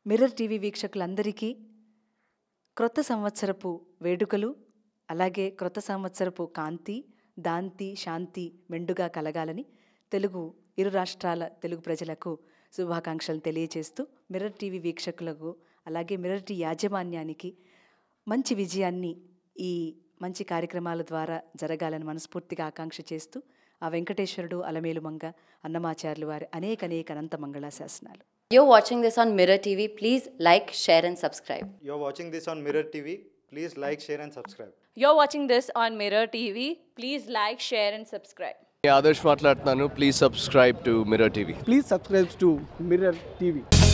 Mirror TV వీక్షకులందరికీ క్రొత్త సంవత్సరపు వేడుకలు అలాగే క్రొత్త సంవత్సరపు కాంతి దాంతి శాంతి మెండుగా కలగాలని తెలుగు ఇరు రాష్ట్రాల తెలుగు ప్రజలకు శుభాకాంక్షలు తెలియజేస్తూ మిర్రర్ టీవీ వీక్షకులకు అలాగే మిర్రర్ టీ యాజమాన్యానికి మంచి విజయాన్ని ఈ మంచి కార్యక్రమాల ద్వారా జరగాలని మనస్ఫూర్తిగా ఆకాంక్ష చేస్తూ ఆ వెంకటేశ్వరుడు అలమేలు మంగ అన్నమాచార్యులు వారి అనేక అనేక అనంత మంగళాశాసనాలు You're watching this on Mirror TV. Please like, share, and subscribe. You're watching this on Mirror TV. Please like, share, and subscribe. You're watching this on Mirror TV. Please like, share, and subscribe. Adarsh మాట్లాడుతున్నాను please subscribe to Mirror TV Please subscribe to Mirror TV.